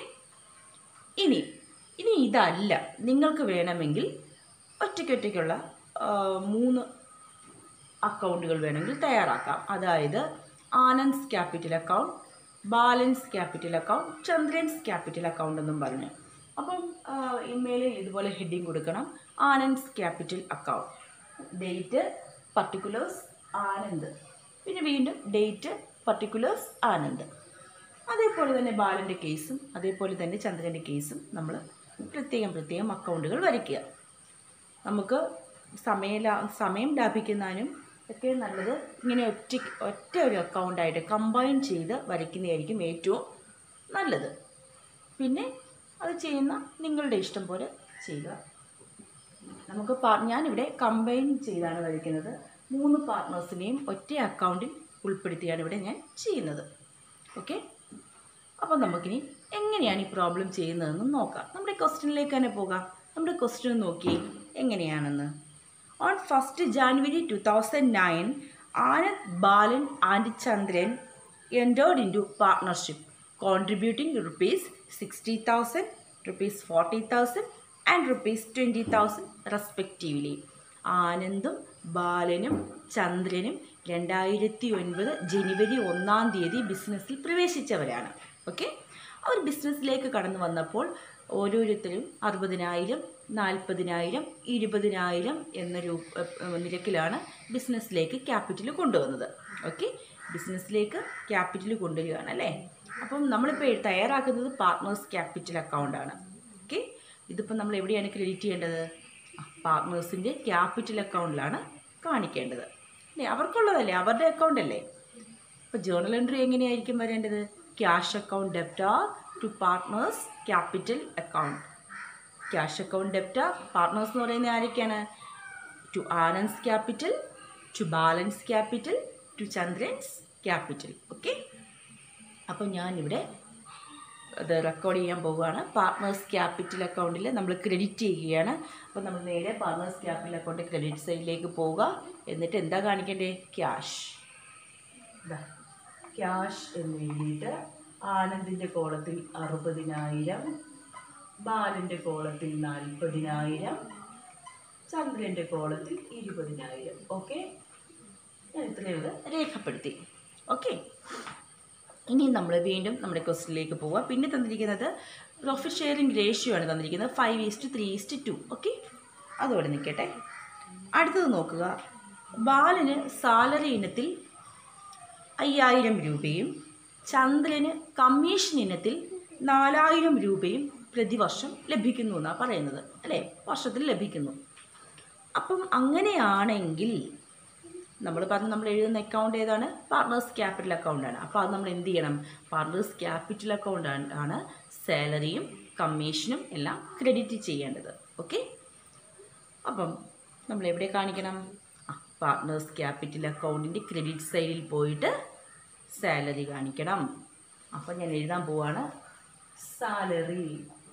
ഇനി ഇനി ഇതല്ല നിങ്ങൾക്ക് വേണമെങ്കിൽ ഒറ്റയ്ക്കൊറ്റയ്ക്കുള്ള ആ, മൂന്ന് അക്കൗണ്ടുകൾ വേണമെങ്കിൽ തയ്യാറാക്കാം അതായത് Anand's capital account Balan's capital account Chandran's capital account എന്നും പറഞ്ഞു അപ്പം ഇമെയിലിൽ ഇതുപോലെ ഹെഡിങ് കൊടുക്കണം Anand's capital account date particulars Anand പിന്നെ വീണ്ടും ഡേറ്റ് പർട്ടിക്കുലേഴ്സ് ആനന്ദ് അതേപോലെ തന്നെ ബാലൻ്റെ കേസും അതേപോലെ തന്നെ ചന്ദ്രൻ്റെ കേസും നമ്മൾ പ്രത്യേകം പ്രത്യേകം അക്കൗണ്ടുകൾ വരയ്ക്കുക നമുക്ക് സമയ ലാ- സമയം ലാഭിക്കുന്നതിനും ഒക്കെ നല്ലത് ഇങ്ങനെ ഒറ്റ ഒറ്റ ഒരു അക്കൗണ്ടായിട്ട് കമ്പൈൻ ചെയ്ത് വരയ്ക്കുന്നതായിരിക്കും ഏറ്റവും നല്ലത് പിന്നെ അത് ചെയ്യുന്ന നിങ്ങളുടെ ഇഷ്ടം പോലെ ചെയ്യുക നമുക്ക് പാ- ഞാനിവിടെ കമ്പൈൻ ചെയ്താണ് വരയ്ക്കുന്നത് മൂന്ന് പാർട്ട്നേഴ്സിനെയും ഒറ്റ അക്കൗണ്ടിൽ ഉൾപ്പെടുത്തിയാണ് ഇവിടെ ഞാൻ ചെയ്യുന്നത് ഓക്കെ അപ്പോൾ നമുക്കിനി എങ്ങനെയാണ് ഈ പ്രോബ്ലം ചെയ്യുന്നതെന്ന് നോക്കാം നമ്മുടെ ക്വസ്റ്റ്യനിലേക്ക് തന്നെ പോകാം നമ്മുടെ ക്വസ്റ്റ്യൻ നോക്കി എങ്ങനെയാണെന്ന് on first January two thousand nine Anand Balan and Chandran entered into partnership contributing rupees sixty thousand rupees forty thousand and rupees twenty thousand respectively ആനന്ദും ബാലനും ചന്ദ്രനും രണ്ടായിരത്തി ഒൻപത് ജനുവരി ഒന്നാം തീയതി ബിസിനസ്സിൽ പ്രവേശിച്ചവരാണ് ഓക്കെ അവർ ബിസിനസ്സിലേക്ക് കടന്നു വന്നപ്പോൾ ഓരോരുത്തരും അറുപതിനായിരം നാൽപ്പതിനായിരം ഇരുപതിനായിരം എന്ന രൂപ ഏഹ് നിരക്കിലാണ് ബിസിനസ്സിലേക്ക് ക്യാപിറ്റൽ കൊണ്ടുവന്നത് ഓക്കെ ബിസിനസ്സിലേക്ക് ക്യാപിറ്റൽ കൊണ്ടുവരികയാണ് അല്ലേ അപ്പം നമ്മളിപ്പോൾ തയ്യാറാക്കുന്നത് പാർട്ട്നേഴ്സ് ക്യാപിറ്റൽ അക്കൗണ്ടാണ് ഓക്കെ ഇതിപ്പോൾ നമ്മൾ എവിടെയാണ് ക്രെഡിറ്റ് ചെയ്യേണ്ടത് പാർട്ട്നേഴ്സിൻ്റെ ക്യാപിറ്റൽ അക്കൗണ്ടിലാണ് കാണിക്കേണ്ടത് അല്ലേ അവർക്കുള്ളതല്ലേ അവരുടെ അക്കൗണ്ട് അല്ലേ അപ്പോൾ ജേർണൽ എൻട്രി എങ്ങനെയായിരിക്കും വരേണ്ടത് cash account debtor to partners capital account cash account debtor partners എന്ന് പറയുന്നത് ആരൊക്കെയാണ് to Anand's capital to Balan's capital to Chandran's capital okay അപ്പോൾ ഞാനിവിടെ അത് റെക്കോർഡ് ചെയ്യാൻ പോവുകയാണ് പാർട്ട്നേഴ്സ് ക്യാപിറ്റൽ അക്കൗണ്ടിൽ നമ്മൾ ക്രെഡിറ്റ് ചെയ്യുകയാണ് അപ്പോൾ നമ്മൾ നേരെ പാർട്ട്നേഴ്സ് ക്യാപിറ്റൽ അക്കൗണ്ട് ക്രെഡിറ്റ് സൈഡിലേക്ക് പോവുക എന്നിട്ട് എന്താ കാണിക്കേണ്ടത് ക്യാഷ് ക്യാഷ് എന്ന് എഴുതിയിട്ട് ആനന്ദിൻ്റെ കോളത്തിൽ അറുപതിനായിരം ബാലൻ്റെ കോളത്തിൽ നാൽപ്പതിനായിരം ചന്ദ്രൻ്റെ കോളത്തിൽ ഇരുപതിനായിരം ഓക്കെ ഞാൻ ഇത്രയും ഇത് രേഖപ്പെടുത്തി ഓക്കെ ഇനി നമ്മൾ വീണ്ടും നമ്മുടെ ക്വസ്റ്റിനിലേക്ക് പോവാം പിന്നെ തന്നിരിക്കുന്നത് പ്രോഫിറ്റ് ഷെയറിംഗ് റേഷ്യോ ആണ് തന്നിരിക്കുന്നത് five is to three is to two okay അതോടെ നിൽക്കട്ടെ അടുത്തത് നോക്കുക ബാലന് സാലറി ഇനത്തിൽ അയ്യായിരം രൂപയും ചന്ദ്രന് കമ്മീഷൻ ഇനത്തിൽ നാലായിരം രൂപയും പ്രതിവർഷം ലഭിക്കുന്നു എന്നാണ് പറയുന്നത് അല്ലേ വർഷത്തിൽ ലഭിക്കുന്നു അപ്പം അങ്ങനെയാണെങ്കിൽ നമ്മൾ പറഞ്ഞു നമ്മൾ എഴുതുന്ന അക്കൗണ്ട് ഏതാണ് പാർട്ട്നേഴ്സ് ക്യാപിറ്റൽ അക്കൗണ്ടാണ് അപ്പോൾ അത് നമ്മൾ എന്ത് ചെയ്യണം പാർട്ട്നേഴ്സ് ക്യാപിറ്റൽ അക്കൗണ്ട് ആണ് സാലറിയും കമ്മീഷനും എല്ലാം ക്രെഡിറ്റ് ചെയ്യേണ്ടത് ഓക്കെ അപ്പം നമ്മൾ എവിടെ കാണിക്കണം ആ പാർട്ട്നേഴ്സ് ക്യാപിറ്റൽ അക്കൗണ്ടിൻ്റെ ക്രെഡിറ്റ് സൈഡിൽ പോയിട്ട് സാലറി കാണിക്കണം അപ്പം ഞാൻ എഴുതാൻ പോവാണ് സാലറി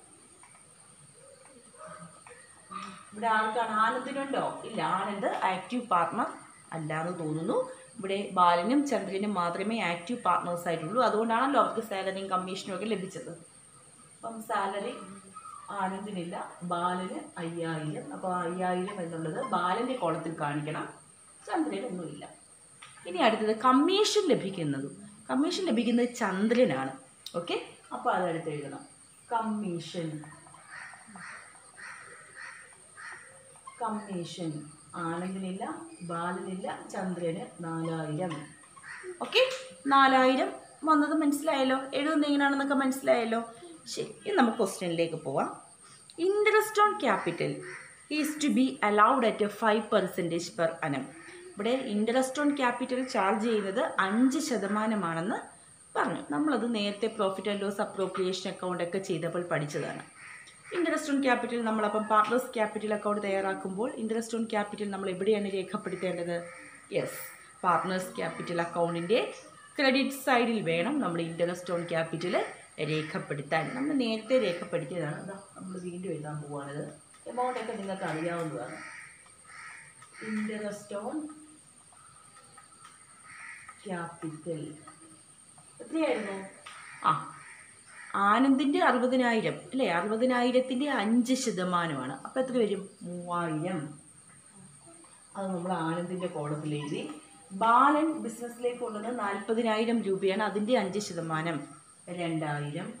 ഇവിടെ ആർക്കാണ് ആനന്ദിനുണ്ടോ ഇല്ല ആനന്ദ് ആക്റ്റീവ് പാർട്ട്ണർ അല്ല എന്ന് തോന്നുന്നു ഇവിടെ ബാലനും ചന്ദ്രനും മാത്രമേ ആക്റ്റീവ് പാർട്ട്നേഴ്സ് ആയിട്ടുള്ളൂ അതുകൊണ്ടാണല്ലോ അവർക്ക് സാലറിയും കമ്മീഷനും ഒക്കെ ലഭിച്ചത് അപ്പം സാലറി ആനന്ദിനില്ല ബാലന് അയ്യായിരം അപ്പോൾ അയ്യായിരം എന്നുള്ളത് ബാലൻ്റെ കോളത്തിൽ കാണിക്കണം ചന്ദ്രനൊന്നുമില്ല ഇനി അടുത്തത് കമ്മീഷൻ ലഭിക്കുന്നതും കമ്മീഷൻ ലഭിക്കുന്നത് ചന്ദ്രനാണ് ഓക്കെ അപ്പോൾ അതെടുത്ത് എഴുതണം കമ്മീഷൻ കമ്മീഷൻ ആനന്ദിനില്ല ബാലനില്ല ചന്ദ്രന് നാലായിരം ഓക്കെ നാലായിരം വന്നത് മനസ്സിലായല്ലോ എഴുതുന്നത് എങ്ങനെയാണെന്നൊക്കെ മനസ്സിലായല്ലോ ശരി ഇനി നമുക്ക് ക്വസ്റ്റ്യനിലേക്ക് പോവാം interest on capital is to be allowed at five percentage per annum ഇവിടെ ഇൻട്രസ്റ്റ് ഓൺ ക്യാപിറ്റൽ ചാർജ് ചെയ്യുന്നത് അഞ്ച് ശതമാനമാണെന്ന് പറഞ്ഞു നമ്മളത് നേരത്തെ profit and loss appropriation account ഒക്കെ ചെയ്തപ്പോൾ പഠിച്ചതാണ് ഇൻട്രസ്റ്റ് ഓൺ ക്യാപിറ്റൽ നമ്മളപ്പം പാർട്ട്നേഴ്സ് ക്യാപിറ്റൽ അക്കൗണ്ട് തയ്യാറാക്കുമ്പോൾ ഇൻട്രസ്റ്റ് ഓൺ ക്യാപിറ്റൽ നമ്മൾ എവിടെയാണ് രേഖപ്പെടുത്തേണ്ടത് യെസ് പാർട്ട്നേഴ്സ് ക്യാപിറ്റൽ അക്കൗണ്ടിൻ്റെ ക്രെഡിറ്റ് സൈഡിൽ വേണം നമ്മൾ ഇൻട്രസ്റ്റ് ഓൺ ക്യാപിറ്റൽ രേഖപ്പെടുത്താൻ നമ്മൾ നേരത്തെ രേഖപ്പെടുത്തിയതാണ് അതാ നമ്മൾ വീണ്ടും എഴുതാൻ പോവാണിത് എമൗണ്ട് ഒക്കെ നിങ്ങൾക്ക് അറിയാവുന്നതാണ് ഇൻട്രസ്റ്റ് ഓൺ ക്യാപിറ്റൽ എത്രയായിരുന്നു ആ ആനന്ദിൻ്റെ അറുപതിനായിരം അല്ലേ അറുപതിനായിരത്തിൻ്റെ അഞ്ച് ശതമാനമാണ് അപ്പോൾ എത്ര വരും മൂവായിരം അത് നമ്മൾ ആനന്ദിൻ്റെ കോളത്തിൽ എഴുതി ബാലൻ ബിസിനസ്സിലേക്ക് കൊണ്ടുവന്നത് നാൽപ്പതിനായിരം രൂപയാണ് അതിൻ്റെ അഞ്ച് ശതമാനം രണ്ടായിരം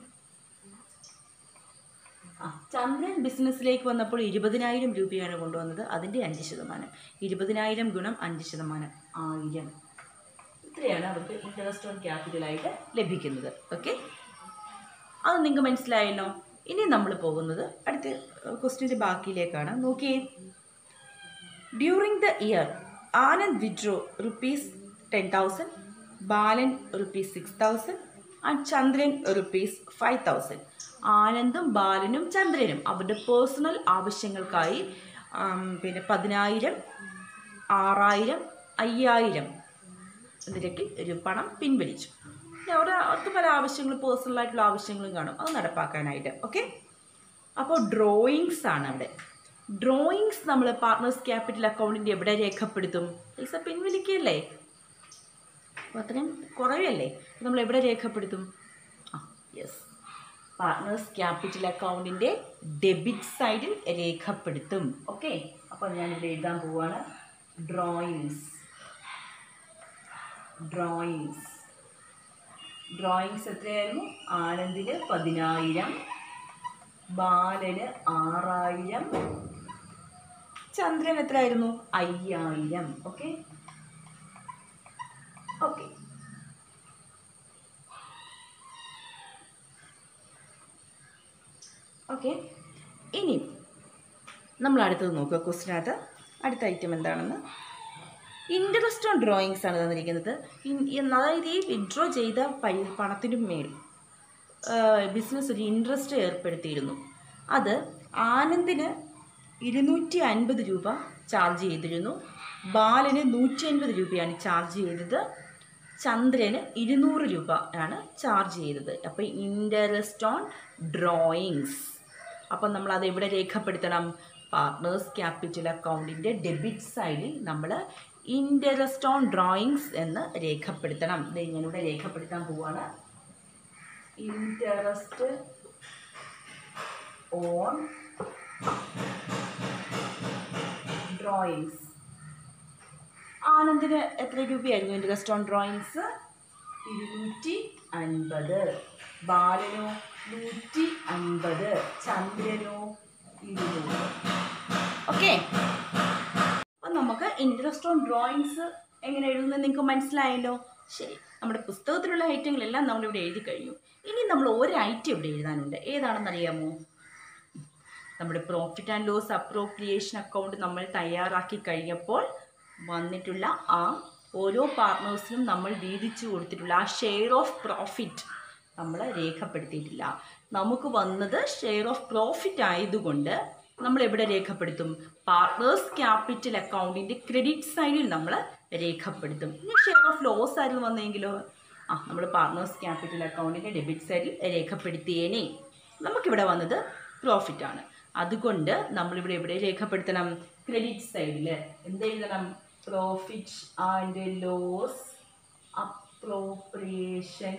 ആ ചന്ദ്രൻ ബിസിനസ്സിലേക്ക് വന്നപ്പോൾ ഇരുപതിനായിരം രൂപയാണ് കൊണ്ടുവന്നത് അതിൻ്റെ അഞ്ച് ശതമാനം ഇരുപതിനായിരം ഗുണം അഞ്ച് ശതമാനം ആയിരം ഇത്രയാണ് അവർക്ക് ഇൻട്രസ്റ്റ് ഓൺ ക്യാപിറ്റലായിട്ട് ലഭിക്കുന്നത് ഓക്കെ അത് നിങ്ങൾക്ക് മനസ്സിലായല്ലോ ഇനി നമ്മൾ പോകുന്നത് അടുത്ത ക്വസ്റ്റ്യൻ്റെ ബാക്കിയിലേക്കാണ് നോക്കിയേ during the year Anand withdrew rupees ten thousand Balan rupees six thousand and Chandran rupees five thousand ആനന്ദും ബാലനും ചന്ദ്രനും അവരുടെ പേഴ്സണൽ ആവശ്യങ്ങൾക്കായി ആം, പിന്നെ പതിനായിരം ആറായിരം അയ്യായിരം നിരക്കിൽ ഒരു പണം പിൻവലിച്ചു പിന്നെ അവിടെ അവർക്ക് പല ആവശ്യങ്ങളും പേഴ്സണലായിട്ടുള്ള ആവശ്യങ്ങളും കാണും അത് നടപ്പാക്കാനായിട്ട് ഓക്കെ അപ്പോൾ ഡ്രോയിങ്സ് ആണ് അവിടെ ഡ്രോയിങ്സ് നമ്മൾ പാർട്ട്നേഴ്സ് ക്യാപിറ്റൽ അക്കൗണ്ടിൻ്റെ എവിടെ രേഖപ്പെടുത്തും പൈസ പിൻവലിക്കുകയല്ലേ അപ്പോൾ അത്രയും കുറവല്ലേ നമ്മൾ എവിടെ രേഖപ്പെടുത്തും ആ യെസ് പാർട്ട്നേഴ്സ് ക്യാപിറ്റൽ അക്കൗണ്ടിൻ്റെ ഡെബിറ്റ് സൈഡിൽ രേഖപ്പെടുത്തും ഓക്കെ അപ്പോൾ ഞാനിവിടെ എഴുതാൻ പോവുകയാണ് ഡ്രോയിങ്സ് ഡ്രോയിങ്സ് ഡ്രോയിങ്സ് എത്രയായിരുന്നു ആനന്ദിന് പതിനായിരം ബാലന് ആറായിരം ചന്ദ്രൻ എത്രയായിരുന്നു അയ്യായിരം ഓക്കെ ഓക്കെ ഓക്കെ ഇനി നമ്മൾ അടുത്തത് നോക്കുക ക്വസ്റ്റിനകത്ത് അടുത്ത ഐറ്റം എന്താണെന്ന് ഇൻട്രസ്റ്റ് ഓൺ ഡ്രോയിങ്സ് ആണ് തന്നിരിക്കുന്നത് ഇൻ- ഇൻ- അതായത് ഈ വിഡ്രോ ചെയ്ത പൈ പണത്തിനു മേൽ ബിസിനസ് ഒരു ഇൻട്രസ്റ്റ് ഏർപ്പെടുത്തിയിരുന്നു അത് ആനന്ദിന് ഇരുന്നൂറ്റി അൻപത് രൂപ ചാർജ് ചെയ്തിരുന്നു ബാലന് നൂറ്റി അൻപത് രൂപയാണ് ചാർജ് ചെയ്തത് ചന്ദ്രന് ഇരുന്നൂറ് രൂപ ആണ് ചാർജ് ചെയ്തത് അപ്പോൾ ഇൻട്രസ്റ്റ് ഓൺ ഡ്രോയിങ്സ് അപ്പം നമ്മൾ അത് എവിടെ രേഖപ്പെടുത്തണം പാർട്ട്നേഴ്സ് ക്യാപിറ്റൽ അക്കൗണ്ടിൻ്റെ ഡെബിറ്റ് സൈഡിൽ നമ്മൾ ഇൻട്രസ്റ്റ് ഓൺ ഡ്രോയിങ്സ് എന്ന് രേഖപ്പെടുത്തണം ഇത് ഞാനിവിടെ രേഖപ്പെടുത്താൻ പോവാണ് ഇൻട്രസ്റ്റ് ഓൺ ഡ്രോയിങ്സ് ആനന്ദിന് എത്ര രൂപയായിരുന്നു ഇൻട്രസ്റ്റ് ഓൺ ഡ്രോയിങ്സ് ഇരുന്നൂറ്റി അൻപത് ബാലനോ നൂറ്റി അൻപത് ചന്ദ്രനോ ഇരുന്നൂറ് ഓക്കെ അപ്പം നമുക്ക് ഇൻട്രസ്റ്റ് ഓൺ ഡ്രോയിങ്സ് എങ്ങനെ എഴുതുന്നത് നിങ്ങൾക്ക് മനസ്സിലായല്ലോ ശരി നമ്മുടെ പുസ്തകത്തിലുള്ള ഐറ്റങ്ങളെല്ലാം നമ്മളിവിടെ എഴുതി കഴിഞ്ഞു ഇനി നമ്മൾ ഒരു ഐറ്റം ഇവിടെ എഴുതാനുണ്ട് ഏതാണെന്ന് അറിയാമോ നമ്മുടെ profit and loss appropriation account നമ്മൾ തയ്യാറാക്കി കഴിഞ്ഞപ്പോൾ വന്നിട്ടുള്ള ആ ഓരോ പാർട്ട്നേഴ്സിനും നമ്മൾ വീതിച്ചു കൊടുത്തിട്ടുള്ള ആ ഷെയർ ഓഫ് പ്രോഫിറ്റ് നമ്മൾ രേഖപ്പെടുത്തിയിട്ടില്ല നമുക്ക് വന്നത് ഷെയർ ഓഫ് പ്രോഫിറ്റ് ആയതുകൊണ്ട് നമ്മൾ എവിടെ രേഖപ്പെടുത്തും പാർട്ട്നേഴ്സ് ക്യാപിറ്റൽ അക്കൗണ്ടിൻ്റെ ക്രെഡിറ്റ് സൈഡിൽ നമ്മൾ രേഖപ്പെടുത്തും ഇനി ഷെയർ ഓഫ് ലോസ് ആയിരുന്നു വന്നെങ്കിലോ ആ നമ്മൾ പാർട്ട്നേഴ്സ് ക്യാപിറ്റൽ അക്കൗണ്ടിൻ്റെ ഡെബിറ്റ് സൈഡിൽ രേഖപ്പെടുത്തിയേനെ നമുക്കിവിടെ വന്നത് പ്രോഫിറ്റ് ആണ് അതുകൊണ്ട് നമ്മളിവിടെ എവിടെ രേഖപ്പെടുത്തണം ക്രെഡിറ്റ് സൈഡിൽ എന്ത് എഴുതണം profit and loss appropriation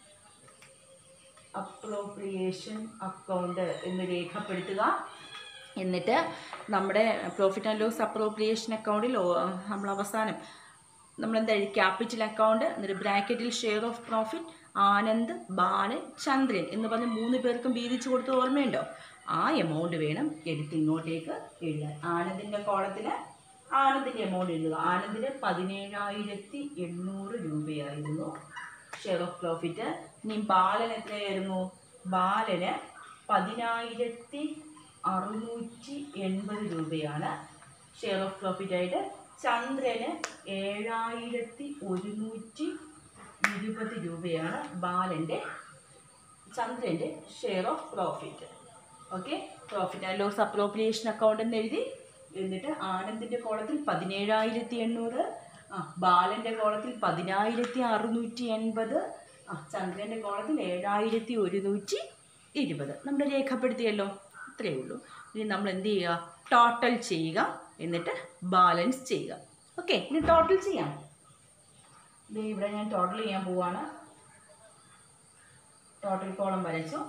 appropriation account എന്ന് രേഖപ്പെടുത്തുക എന്നിട്ട് നമ്മുടെ പ്രോഫിറ്റ് ആൻഡ് ലോസ് അപ്രോപ്രിയേഷൻ അക്കൗണ്ടിൽ നമ്മൾ അവസാനം നമ്മളെന്താ ക്യാപിറ്റൽ അക്കൗണ്ട് എന്നിട്ട് ബ്രാക്കറ്റിൽ share of profit Anand Balan Chandran എന്ന് പറഞ്ഞ് മൂന്ന് പേർക്കും വീതിച്ചു കൊടുത്ത ഓർമ്മയുണ്ടോ ആ എമൗണ്ട് വേണം എടുത്ത് ഇങ്ങോട്ടേക്ക് എഴുതാൻ ആനന്ദിൻ്റെ കോളത്തിൽ ആനന്ദിൻ്റെ എമൗണ്ട് എഴുതുക ആനന്ദിന് പതിനേഴായിരത്തി എണ്ണൂറ് രൂപയായിരുന്നു ഷെയർ ഓഫ് പ്രോഫിറ്റ് ഇനി ബാലൻ എത്രയായിരുന്നു ബാലന് പതിനായിരത്തി അറുന്നൂറ്റി എൺപത് രൂപയാണ് ഷെയർ ഓഫ് പ്രോഫിറ്റ് ആയിട്ട് ചന്ദ്രന് ഏഴായിരത്തി ഒരുന്നൂറ്റി ഇരുപത് രൂപയാണ് ബാലൻ്റെ ചന്ദ്രൻ്റെ share of profit okay profit and loss appropriation account എന്ന് എഴുതി എന്നിട്ട് ആനന്ദിൻ്റെ കോളത്തിൽ പതിനേഴായിരത്തി എണ്ണൂറ് ആ ബാലൻ്റെ കോളത്തിൽ പതിനായിരത്തി അറുന്നൂറ്റി എൺപത് ആ ചന്ദ്രൻ്റെ കോളത്തിൽ ഏഴായിരത്തി ഒരുന്നൂറ്റി ഇരുപത് നമ്മൾ രേഖപ്പെടുത്തിയല്ലോ ഇത്രയേ ഉള്ളൂ ഇനി നമ്മൾ എന്ത് ചെയ്യുക ടോട്ടൽ ചെയ്യുക എന്നിട്ട് ബാലൻസ് ചെയ്യുക ഓക്കെ ഇനി ടോട്ടൽ ചെയ്യാം ദേ ഇവിടെ ഞാൻ ടോട്ടൽ ചെയ്യാൻ പോവാണ് ടോട്ടൽ കോളം വരച്ചു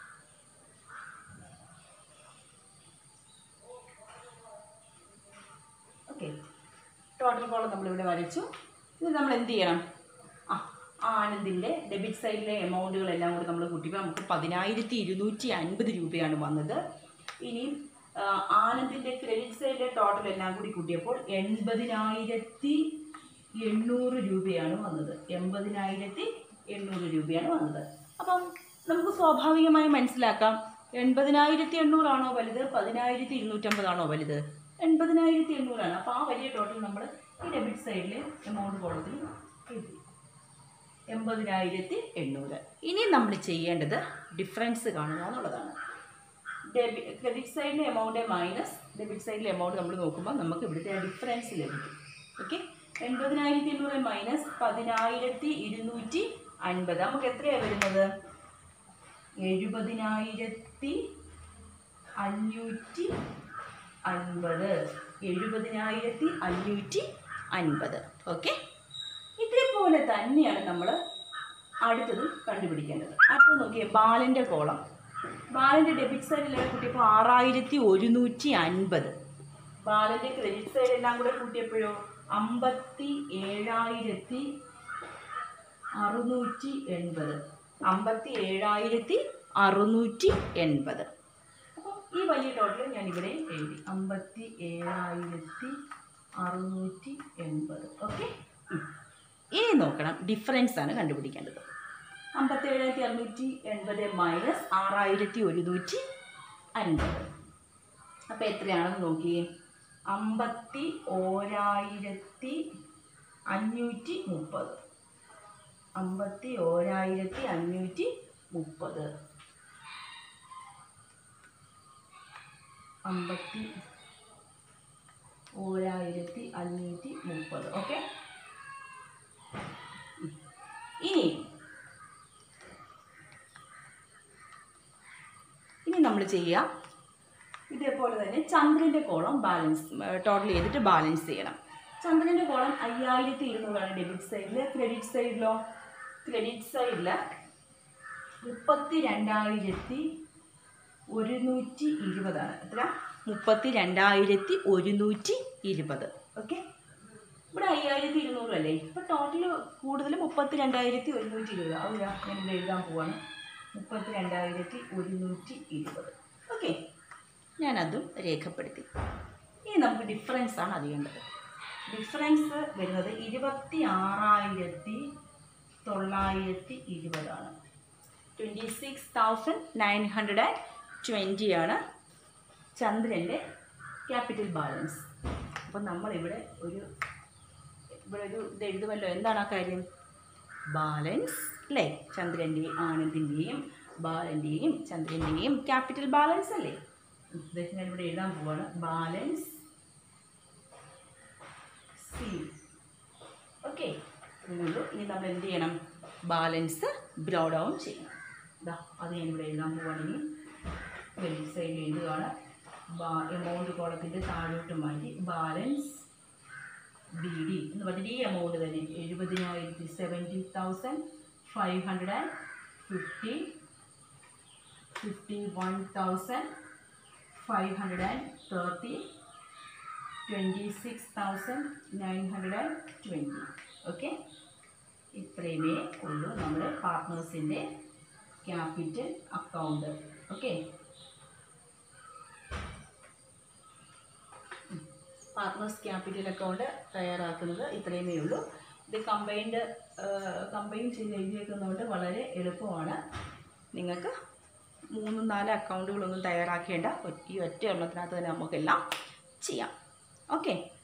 ഓക്കെ ടോട്ടൽ കോളം നമ്മളിവിടെ വരച്ചു ഇത് നമ്മൾ എന്ത് ചെയ്യണം ആ ആനന്ദിൻ്റെ ഡെബിറ്റ് സൈഡിലെ എമൗണ്ടുകളെല്ലാം കൂടി നമ്മൾ കൂട്ടിയപ്പോൾ നമുക്ക് പതിനായിരത്തി ഇരുന്നൂറ്റി അൻപത് രൂപയാണ് വന്നത് ഇനി ആ, ആനന്ദിൻ്റെ ക്രെഡിറ്റ് സൈഡിലെ ടോട്ടൽ എല്ലാം കൂടി കൂട്ടിയപ്പോൾ എൺപതിനായിരത്തി എണ്ണൂറ് രൂപയാണ് വന്നത് എൺപതിനായിരത്തി എണ്ണൂറ് രൂപയാണ് വന്നത് അപ്പം നമുക്ക് സ്വാഭാവികമായി മനസ്സിലാക്കാം എൺപതിനായിരത്തി എണ്ണൂറാണോ വലുത് പതിനായിരത്തി ഇരുന്നൂറ്റമ്പതാണോ വലുത് എൺപതിനായിരത്തി എണ്ണൂറാണ് അപ്പോൾ ആ വലിയ ടോട്ടൽ നമ്മൾ ഈ ഡെബിറ്റ് സൈഡിൽ എമൗണ്ട് കോളത്തിൽ എഴുതി എൺപതിനായിരത്തി എണ്ണൂറ് ഇനി നമ്മൾ ചെയ്യേണ്ടത് ഡിഫറൻസ് കാണുക എന്നുള്ളതാണ് ഡെബി ക്രെഡിറ്റ് സൈഡിലെ എമൗണ്ട് മൈനസ് ഡെബിറ്റ് സൈഡിലെ എമൗണ്ട് നമ്മൾ നോക്കുമ്പോൾ നമുക്ക് ഇവിടുത്തെ ഡിഫറൻസ് ലഭിക്കും ഓക്കെ എൺപതിനായിരത്തി എണ്ണൂറ് മൈനസ് പതിനായിരത്തി ഇരുന്നൂറ്റി അൻപത് നമുക്ക് എത്രയാണ് വരുന്നത് എഴുപതിനായിരത്തി അഞ്ഞൂറ്റി അൻപത് എഴുപതിനായിരത്തി അഞ്ഞൂറ്റി അൻപത് ഓക്കെ ഇതേപോലെ തന്നെയാണ് നമ്മൾ അടുത്തത് കണ്ടുപിടിക്കേണ്ടത് അടുത്തത് നോക്കിയേ ബാലൻ്റെ കോളം ബാലൻ്റെ ഡെബിറ്റ് സൈഡിലെല്ലാം കൂട്ടിയപ്പോൾ ആറായിരത്തി ഒരുന്നൂറ്റി അൻപത് ബാലൻ്റെ ക്രെഡിറ്റ് സൈഡ് എല്ലാം കൂടെ കൂട്ടിയപ്പോഴോ അമ്പത്തി ഏഴായിരത്തി അറുന്നൂറ്റി എൺപത് അമ്പത്തി ഏഴായിരത്തി അറുന്നൂറ്റി എൺപത് അപ്പോൾ ഈ വലിയ ടോട്ടൽ ഞാൻ ഇവിടെ എഴുതി അമ്പത്തി ഏഴായിരത്തി അറുന്നൂറ്റി എൺപത് ഓക്കെ ഇനി നോക്കണം ഡിഫറൻസ് ആണ് കണ്ടുപിടിക്കേണ്ടത് അമ്പത്തി ഏഴായിരത്തി അറുന്നൂറ്റി എൺപത് മൈനസ് ആറായിരത്തി ഒരുന്നൂറ്റി അൻപത് അപ്പോൾ എത്രയാണെന്ന് നോക്കിയേ അമ്പത്തി ഓരായിരത്തി അഞ്ഞൂറ്റി മുപ്പത് അമ്പത്തി ഓരായിരത്തി അഞ്ഞൂറ്റി മുപ്പത് അമ്പത്തി ഓരായിരത്തി അഞ്ഞൂറ്റി മുപ്പത് ഓക്കെ ഇനി ഇനി നമ്മൾ ചെയ്യുക ഇതേപോലെ തന്നെ ചന്ദ്രൻ്റെ കോളം ബാലൻസ് ടോട്ടൽ ചെയ്തിട്ട് ബാലൻസ് ചെയ്യണം ചന്ദ്രൻ്റെ കോളം അയ്യായിരത്തി ഇരുന്നൂറാണ് ഡെബിറ്റ് സൈഡിൽ ക്രെഡിറ്റ് സൈഡിലോ ക്രെഡിറ്റ് സൈഡിൽ മുപ്പത്തി രണ്ടായിരത്തി ഒരുന്നൂറ്റി ഇരുപതാണ് എത്ര മുപ്പത്തി രണ്ടായിരത്തി ഒരുന്നൂറ്റി ഇരുപത് ഓക്കെ ഇവിടെ അയ്യായിരത്തി ഇരുന്നൂറ് അല്ലേ ഇപ്പോൾ ടോട്ടൽ കൂടുതൽ മുപ്പത്തി രണ്ടായിരത്തി ഒരുന്നൂറ്റി ഇരുപത് അത് ഞാൻ ഞാൻ ഇവിടെ എഴുതാൻ പോവാണ് മുപ്പത്തി രണ്ടായിരത്തി ഒരുന്നൂറ്റി ഇരുപത് ഓക്കെ ഞാനതും രേഖപ്പെടുത്തി ഇനി നമുക്ക് ഡിഫറൻസ് ആണ് അറിയേണ്ടത് ഡിഫറൻസ് വരുന്നത് ഇരുപത്തി ആറായിരത്തി തൊള്ളായിരത്തി ഇരുപതാണ് twenty six thousand nine hundred and ട്വൻറ്റിയാണ് ചന്ദ്രൻ്റെ ക്യാപിറ്റൽ ബാലൻസ് അപ്പം നമ്മളിവിടെ ഒരു ഇവിടെ ഒരു ഇത് എഴുതുമല്ലോ എന്താണ് ആ കാര്യം ബാലൻസ് അല്ലേ ചന്ദ്രൻ്റെയും ആനന്ദിൻ്റെയും ബാലൻ്റെയും ചന്ദ്രൻ്റെയും ക്യാപിറ്റൽ ബാലൻസ് അല്ലേ ഇത് ഞാൻ ഇവിടെ എഴുതാൻ പോവാണ് ബാലൻസ് സി ഓക്കെ ഉള്ളൂ ഇനി നമ്മൾ എന്ത് ചെയ്യണം ബാലൻസ് ബ്രോ ഡൗൺ ചെയ്യണം ഇതാ അത് ഞാൻ ഇവിടെ എഴുതാൻ പോവാണെങ്കിൽ വെൽറ്റ് സൈഡിൽ എഴുതുകയാണ് ബാ എമൗണ്ട് കോളത്തിൻ്റെ താഴോട്ട് മാറ്റി ബാലൻസ് ബി ഡി എന്ന് പറഞ്ഞിട്ട് ഈ എമൗണ്ട് തന്നെ എഴുപതിനായിരത്തി seventy thousand five hundred and fifty fifty one thousand five hundred and thirty twenty six thousand nine hundred and twenty okay ഇത്രയുമേ ഉള്ളൂ നമ്മുടെ പാർട്ട്നേഴ്സിൻ്റെ capital account okay partners capital account തയ്യാറാക്കുന്നത് ഇത്രയുമേ ഉള്ളൂ ഇത് കമ്പൈൻഡ് കമ്പൈൻ ചെയ്ത് എഴുതിയേക്കുന്നതുകൊണ്ട് വളരെ എളുപ്പമാണ് നിങ്ങൾക്ക് മൂന്നും നാല് അക്കൗണ്ടുകളൊന്നും തയ്യാറാക്കേണ്ട ഒ- ഈ ഒറ്റ എണ്ണത്തിനകത്ത് തന്നെ നമുക്കെല്ലാം ചെയ്യാം ഓക്കെ